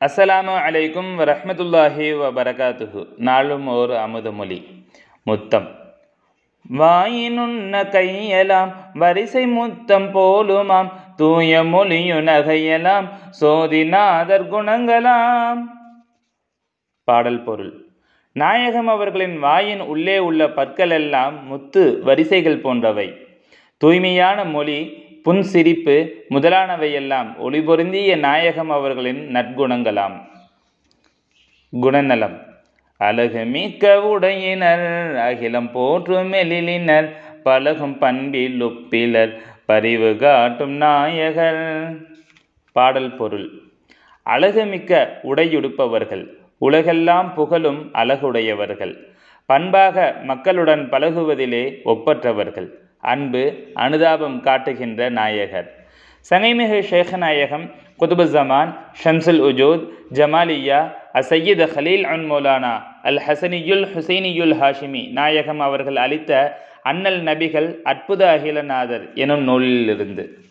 அஸ்ஸலாமு அலைக்கும் வரஹ்மத்துல்லாஹி வபரகாத்துஹு நாளும் ஓர் அமுதமொழி முத்தம் வாயினுண்ண கையலாம் வரிசை முத்தம் போலுமாம் தூய மொழியுனகையலாம் சோதிநாதர் குணங்களாம் பாடல் பொருள் நாயகம் அவர்களின் வாயின் உள்ளே உள்ள பற்கள் எல்லாம் முத்து வரிசைகள் போன்றவை தூய்மையான மொழி புன்சிரிப்பு முதலானவையெல்லாம் ஒளிபொருந்திய நாயகம் அவர்களின் நற்குணங்களாம் குணநலம் அழகு மிக்க உடையினர் அகிலம் போற்றும் மெலிலினர் பழகும் பண்பில் ஒப்பிலர் பரிவு காட்டும் நாயகர் பாடல் பொருள் அழகுமிக்க உடையுடுப்பவர்கள் உலகெல்லாம் புகழும் அழகுடையவர்கள் பண்பாக மக்களுடன் பழகுவதிலே ஒப்பற்றவர்கள் அன்பு அனுதாபம் காட்டுகின்ற நாயகர் சங்கைமிகு ஷேഖநாயகம் குதுபுசமான் ஷம்சுல் உஜூத் ஜமாலியா அசையீத் ஹலீல் அன் மௌலானா அல் ஹசனியுல் ஹுசைனியுல் ஹாஷிமி நாயகம் அவர்கள் அளித்த அண்ணல் நபிகள் அற்புத அகிலநாதர் எனும் நூலிலிருந்து